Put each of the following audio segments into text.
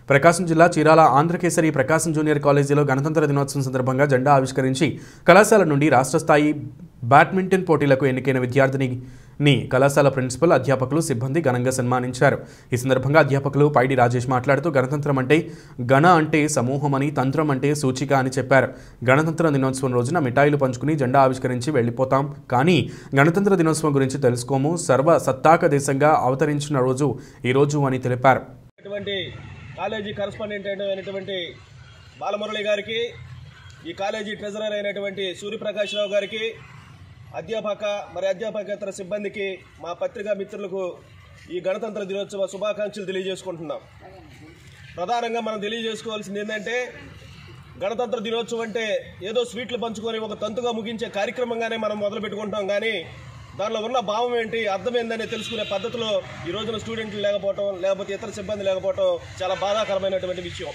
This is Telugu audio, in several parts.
ప్రకాశం జిల్లా చీరాల ఆంధ్రకేసరి ప్రకాశం జూనియర్ కాలేజీలో గణతంత్ర దినోత్సవం సందర్భంగా జెండా ఆవిష్కరించి కళాశాల నుండి రాష్ట్ర స్థాయి బ్యాడ్మింటన్ పోటీలకు ఎన్నికైన విద్యార్థినిని కళాశాల ప్రిన్సిపల్ అధ్యాపకులు సిబ్బంది ఘనంగా సన్మానించారు ఈ సందర్భంగా అధ్యాపకులు పైడి రాజేష్ మాట్లాడుతూ గణతంత్రం అంటే గణ అంటే సమూహమని తంత్రం అంటే సూచిక అని చెప్పారు గణతంత్ర దినోత్సవం రోజున మిఠాయిలు పంచుకుని జెండా ఆవిష్కరించి వెళ్ళిపోతాం కానీ గణతంత్ర దినోత్సవం గురించి తెలుసుకోము సర్వ సత్తాక దేశంగా అవతరించిన రోజు ఈ రోజు అని తెలిపారు అటువంటి కాలేజీ కరస్పాండెంట్ అయినటువంటి బాలమురళి గారికి ఈ కాలేజీ ట్రెజరర్ అయినటువంటి సూర్యప్రకాష్ రావు గారికి అధ్యాపక మరి అధ్యాపకేతర సిబ్బందికి మా పత్రికా మిత్రులకు ఈ గణతంత్ర దినోత్సవ శుభాకాంక్షలు తెలియజేసుకుంటున్నాం ప్రధానంగా మనం తెలియజేసుకోవాల్సింది ఏంటంటే గణతంత్ర దినోత్సవం అంటే ఏదో స్వీట్లు పంచుకొని ఒక తంతుగా ముగించే కార్యక్రమంగానే మనం మొదలు పెట్టుకుంటాం కానీ దానిలో ఉన్న భావం ఏంటి అర్థం ఏందని తెలుసుకునే పద్ధతిలో ఈ రోజున స్టూడెంట్లు లేకపోవటం లేకపోతే ఇతర సిబ్బంది లేకపోవటం చాలా బాధాకరమైనటువంటి విషయం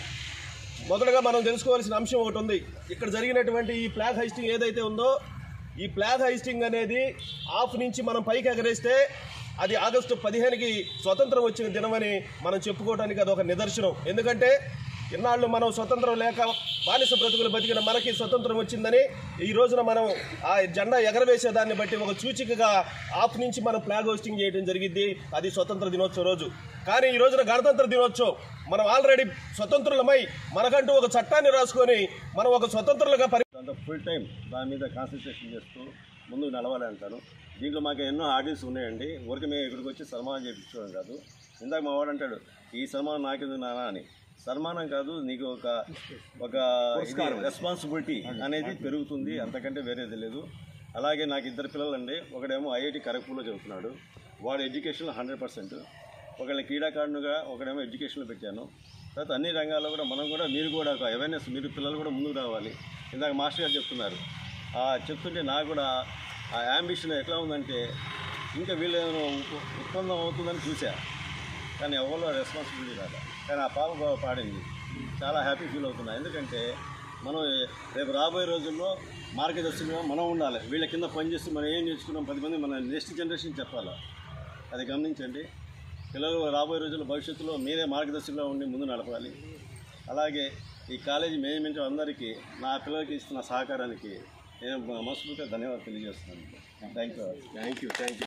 మొదటగా మనం తెలుసుకోవాల్సిన అంశం ఒకటి ఉంది ఇక్కడ జరిగినటువంటి ఈ ఫ్లాగ్ హైస్టింగ్ ఏదైతే ఉందో ఈ ఫ్లాగ్ హైస్టింగ్ అనేది ఆఫ్ నుంచి మనం పైకి ఎగరేస్తే అది ఆగస్టు పదిహేనుకి స్వతంత్రం వచ్చిన దినమని మనం చెప్పుకోవడానికి అది ఒక నిదర్శనం ఎందుకంటే ఇన్నాళ్ళు మనం స్వతంత్రం లేక బానిస బ్రతుకులు బతికిన మనకి స్వతంత్రం వచ్చిందని ఈ రోజున మనం ఆ జెండా ఎగరవేసే దాన్ని బట్టి ఒక సూచికగా ఆఫ్ నుంచి మనం ఫ్లాగ్ హోస్టింగ్ చేయడం జరిగింది అది స్వతంత్ర దినోత్సవం రోజు కానీ ఈ రోజున గణతంత్ర దినోత్సవం మనం ఆల్రెడీ స్వతంత్రులమై మనకంటూ ఒక చట్టాన్ని రాసుకొని మనం ఒక స్వతంత్రులుగా పరి అంత ఫుల్ టైం దాని మీద కాన్సన్ట్రేషన్ చేస్తూ ముందుకు నడవాలి అంటాను దీంట్లో మాకు ఎన్నో ఆడియన్స్ ఉన్నాయండి ఊరికి మేము ఇక్కడికి వచ్చి సన్మానం చేయించుకోవడం కాదు ఇందాక మా వాడు అంటాడు ఈ సన్మానం నాకెందుకు నానా అని సన్మానం కాదు నీకు ఒక ఒక ఇది రెస్పాన్సిబిలిటీ అనేది పెరుగుతుంది అంతకంటే వేరేది లేదు అలాగే నాకు ఇద్దరు పిల్లలండి ఒకడేమో ఐఐటి ఖరగ్పూర్లో చదువుతున్నాడు వాడు ఎడ్యుకేషన్లో హండ్రెడ్ పర్సెంట్ ఒకళ్ళని క్రీడాకారునిగా ఒకడేమో ఎడ్యుకేషన్లో పెట్టాను తర్వాత అన్ని రంగాల్లో కూడా మనం కూడా మీరు కూడా ఒక అవేర్నెస్ మీరు పిల్లలు కూడా ముందుకు రావాలి ఇందాక మాస్టర్ గారు చెప్తున్నారు ఆ చెప్తుంటే నాకు కూడా ఆ యాంబిషన్ ఎట్లా ఉందంటే ఇంకా వీళ్ళు ఏమైనా ఉప్- ఉత్పన్నం అవుతుందని చూసా కానీ ఎవరిలో రెస్పాన్సిబిలిటీ రాదా కానీ ఆ పాప బాగా పాడింది చాలా హ్యాపీ ఫీల్ అవుతున్నా ఎందుకంటే మనం రేపు రాబోయే రోజుల్లో మార్గదర్శకులుగా మనం ఉండాలి వీళ్ళ కింద పనిచేస్తూ మనం ఏం నేర్చుకున్నాం పది మంది మన నెక్స్ట్ జనరేషన్ చెప్పాలి అది గమనించండి పిల్లలు రాబోయే రోజుల్లో భవిష్యత్తులో మీరే మార్గదర్శకులుగా ఉండి ముందు నడపాలి అలాగే ఈ కాలేజీ మేనేజ్మెంట్ అందరికీ నా పిల్లలకి ఇస్తున్న సహకారానికి నేను మనస్ఫూర్తిగా ధన్యవాదాలు తెలియజేస్తున్నాను thank you thank you thank you